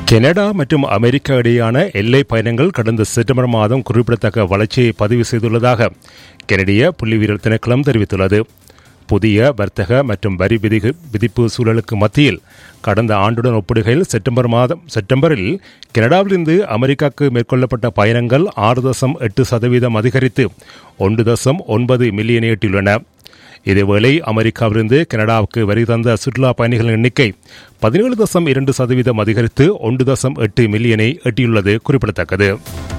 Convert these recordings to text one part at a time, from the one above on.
Canada மற்றும் America இடையேயான எல்லை பயணங்கள் கடந்த செப்டம்பர் மாதம் குறிப்பிடத்தக்க வளர்ச்சியை பதிவு செய்துள்ளதாக கனடிய புள்ளிவியல் திணைக்களம் தெரிவித்துள்ளது புதிய வர்த்தக மற்றும் வரி விதி விதிப்பு சூழலுக்கு மத்தியில் கடந்த ஆண்டுடன் ஒப்பிடுகையில் செப்டம்பர் மாதம் செப்டம்பரில் கனடாவிலிருந்து அமெரிக்காவுக்கு மேற்கொள்ளப்பட்ட பயணங்கள் ஆறு தசம் எட்டு சதவீதம் அதிகரித்து ஒன்று தசம் ஒன்பது மில்லியனை எட்டியுள்ளன இதேவேளை அமெரிக்காவிலிருந்து கனடாவுக்கு வரி தந்த சுற்றுலா பயணிகளின் எண்ணிக்கை பதினேழு தசம் இரண்டு சதவீதம் அதிகரித்து ஒன்று தசம் எட்டு மில்லியனை எட்டியுள்ளது குறிப்பிடத்தக்கது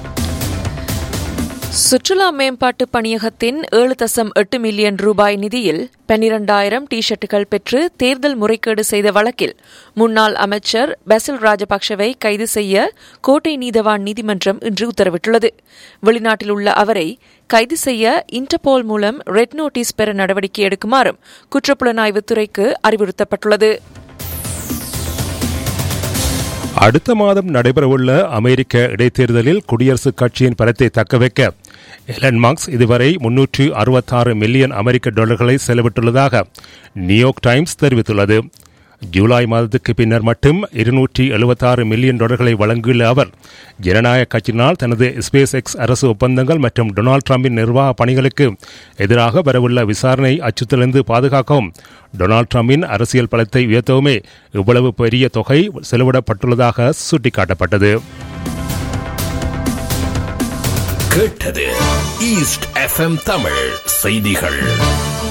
சுற்றுலா மேம்பாட்டு பணியகத்தின் ஏழு தசம் எட்டு மில்லியன் ரூபாய் நிதியில் பன்னிரண்டாயிரம் டி ஷர்ட்டுகள் பெற்று தேர்தல் முறைகேடு செய்த வழக்கில் முன்னாள் அமைச்சர் பெசில் ராஜபக்சவை கைது செய்ய கோட்டை நீதவான் நீதிமன்றம் இன்று உத்தரவிட்டுள்ளது வெளிநாட்டில் உள்ள அவரை கைது செய்ய இன்டர்போல் மூலம் ரெட் நோட்டீஸ் பெற நடவடிக்கை எடுக்குமாறும் குற்றப்புலனாய்வுத் துறைக்கு அறிவுறுத்தப்பட்டுள்ளது அடுத்த மாதம் நடைபெறவுள்ள அமெரிக்க இடைத்தேர்தலில் குடியரசுக் கட்சியின் பலத்தை தக்கவைக்க எலன் மார்க்ஸ் இதுவரை முன்னூற்று அறுபத்தாறு மில்லியன் அமெரிக்க டாலர்களை செலவிட்டுள்ளதாக நியூயார்க் டைம்ஸ் தெரிவித்துள்ளது ஜூலை மாதத்துக்கு பின்னர் மட்டும் இருநூற்றி எழுபத்தாறு மில்லியன் டாலர்களை வழங்கியுள்ள அவர் ஜனநாயக கட்சியினால் தனது ஸ்பேஸ் எக்ஸ் அரசு ஒப்பந்தங்கள் மற்றும் டொனால்டு டிரம்பின் நிர்வாக பணிகளுக்கு எதிராக வரவுள்ள விசாரணை அச்சுறுத்தலிருந்து பாதுகாக்கவும் டொனால்டு டிரம்பின் அரசியல் பலத்தை உயர்த்தவுமே இவ்வளவு பெரிய தொகை செலவிடப்பட்டுள்ளதாக சுட்டிக்காட்டப்பட்டது கேட்டது ஈஸ்ட் எஃப்எம் தமிழ் செய்திகள்